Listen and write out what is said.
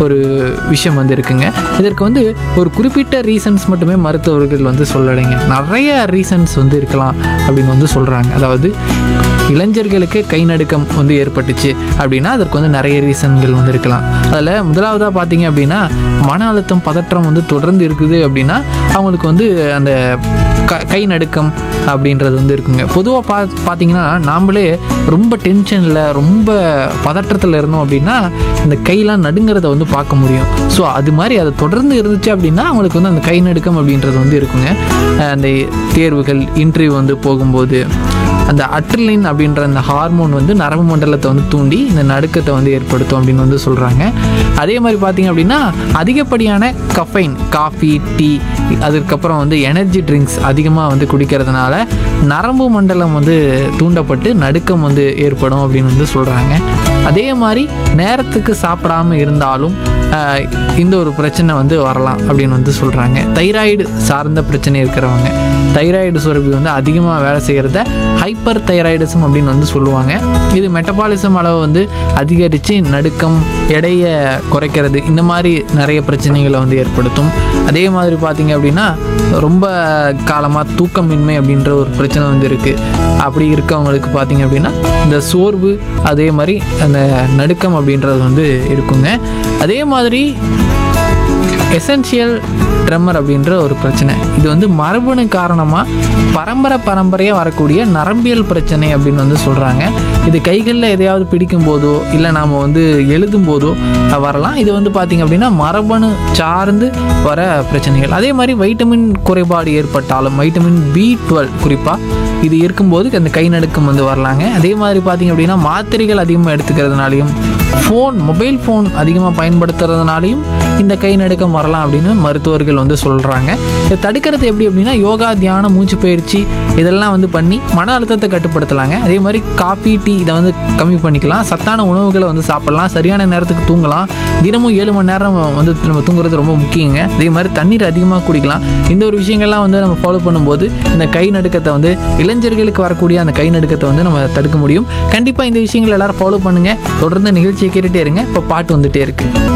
ஒரு விஷயம் வந்து இருக்குங்க இதற்கு வந்து ஒரு குறிப்பிட்ட ரீசன்ஸ் மட்டுமே மருத்துவர்கள் வந்து சொல்லலைங்க நிறைய ரீசன்ஸ் வந்து இருக்கலாம் அப்படின்னு வந்து சொல்கிறாங்க அதாவது இளைஞர்களுக்கு கை நடுக்கம் வந்து ஏற்பட்டுச்சு அப்படின்னா அதற்கு வந்து நிறைய ரீசன்கள் வந்து இருக்கலாம் அதில் முதலாவதாக பார்த்தீங்க அப்படின்னா மன அழுத்தம் பதற்றம் வந்து தொடர்ந்து இருக்குது அப்படின்னா அவங்களுக்கு வந்து அந்த க கை நடுக்கம் அப்படின்றது வந்து இருக்குங்க பொதுவாக பா பார்த்தீங்கன்னா நாமளே ரொம்ப டென்ஷனில் ரொம்ப பதற்றத்தில் இருந்தோம் அப்படின்னா இந்த கையெல்லாம் நடுங்கிறத வந்து பார்க்க முடியும் ஸோ அது மாதிரி அதை தொடர்ந்து இருந்துச்சு அப்படின்னா அவங்களுக்கு வந்து அந்த கை நடுக்கம் அப்படின்றது வந்து இருக்குங்க அஹ் அந்த தேர்வுகள் இன்டர்வியூ வந்து போகும்போது அந்த அட்ரிலின் அப்படின்ற அந்த ஹார்மோன் வந்து நரம்பு மண்டலத்தை வந்து தூண்டி இந்த நடுக்கத்தை வந்து ஏற்படுத்தும் அப்படின்னு வந்து சொல்கிறாங்க அதே மாதிரி பார்த்தீங்க அப்படின்னா அதிகப்படியான கஃபைன் காஃபி டீ அதுக்கப்புறம் வந்து எனர்ஜி ட்ரிங்க்ஸ் அதிகமாக வந்து குடிக்கிறதுனால நரம்பு மண்டலம் வந்து தூண்டப்பட்டு நடுக்கம் வந்து ஏற்படும் அப்படின்னு வந்து சொல்கிறாங்க அதே மாதிரி நேரத்துக்கு சாப்பிடாம இருந்தாலும் ஆஹ், இந்த ஒரு பிரச்சனை வந்து வரலாம் அப்படின்னு வந்து சொல்கிறாங்க தைராய்டு சார்ந்த பிரச்சனை இருக்கிறவங்க தைராய்டு சுரப்பி வந்து அதிகமாக வேலை செய்கிறத ஹைப்பர் தைராய்டிசம் அப்படின்னு வந்து சொல்லுவாங்க இது மெட்டபாலிசம் அளவு வந்து அதிகரித்து நடுக்கம் எடையை குறைக்கிறது இந்த மாதிரி நிறைய பிரச்சனைகளை வந்து ஏற்படுத்தும் அதே மாதிரி பார்த்தீங்க அப்படின்னா ரொம்ப காலமாக தூக்கமின்மை அப்படின்ற ஒரு பிரச்சனை வந்து இருக்குது அப்படி இருக்கவங்களுக்கு பார்த்தீங்க அப்படின்னா இந்த சோர்வு அதே மாதிரி அந்த நடுக்கம் அப்படின்றது வந்து இருக்குங்க அதே மாதிரி எசென்ஷியல் ட்ரெம்மர் அப்படின்ற ஒரு பிரச்சனை இது வந்து மரபணு காரணமாக பரம்பரை பரம்பரையாக வரக்கூடிய நரம்பியல் பிரச்சனை அப்படின்னு வந்து சொல்கிறாங்க இது கைகளில் எதையாவது பிடிக்கும் போதோ இல்லை நாம் வந்து எழுதும் போதோ அஹ், வரலாம் இது வந்து பார்த்திங்க அப்படின்னா மரபணு சார்ந்து வர பிரச்சனைகள் அதே மாதிரி வைட்டமின் குறைபாடு ஏற்பட்டாலும் வைட்டமின் பி டுவெல் குறிப்பாக இது இருக்கும்போது அந்த கை நடுக்கம் வந்து வரலாங்க அதே மாதிரி பார்த்தீங்க அப்படின்னா மாத்திரைகள் அதிகமாக எடுத்துக்கிறதுனாலையும் ஃபோன் மொபைல் ஃபோன் அதிகமாக பயன்படுத்துறதுனாலையும் இந்த கை நடுக்கம் வரலாம் அப்படின்னு மருத்துவர்கள் வந்து சொல்கிறாங்க இதை தடுக்கிறது எப்படி அப்படின்னா யோகா தியானம் மூச்சு பயிற்சி இதெல்லாம் வந்து பண்ணி மன அழுத்தத்தை கட்டுப்படுத்தலாங்க அதே மாதிரி காஃபி டீ இதை வந்து கம்மி பண்ணிக்கலாம் சத்தான உணவுகளை வந்து சாப்பிடலாம் சரியான நேரத்துக்கு தூங்கலாம் தினமும் ஏழு மணி நேரம் வந்து நம்ம தூங்குறது ரொம்ப முக்கியங்க அதே மாதிரி தண்ணீர் அதிகமாக குடிக்கலாம் இந்த ஒரு விஷயங்கள்லாம் வந்து நம்ம ஃபாலோ பண்ணும்போது இந்த கை நடுக்கத்தை வந்து இளைஞர்களுக்கு வரக்கூடிய அந்த கை நடுக்கத்தை வந்து நம்ம தடுக்க முடியும் கண்டிப்பாக இந்த விஷயங்கள் எல்லாரும் ஃபாலோ பண்ணுங்கள் தொடர்ந்து நிகழ்ச்சியை கேட்டுகிட்டே இருங்க இப்போ பாட்டு வந்துட்டே இருக்குது